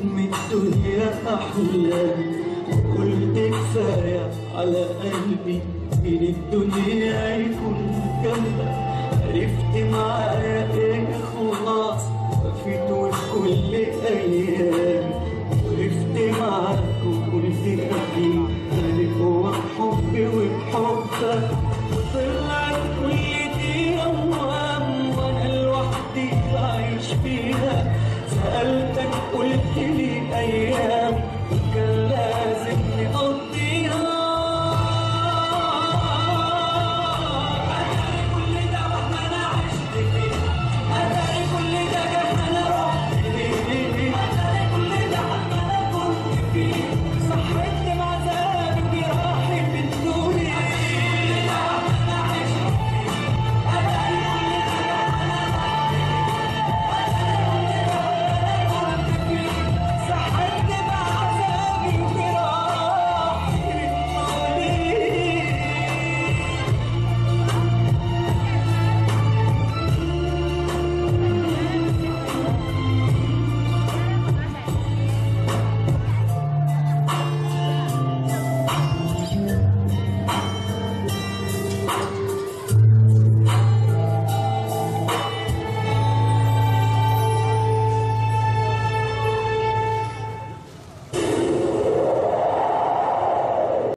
من الدنيا أحلامي قلت كفاية على قلبي من الدنيا يكون جنبك عرفت معايا ايه خلاص وفيت وفي كل ايام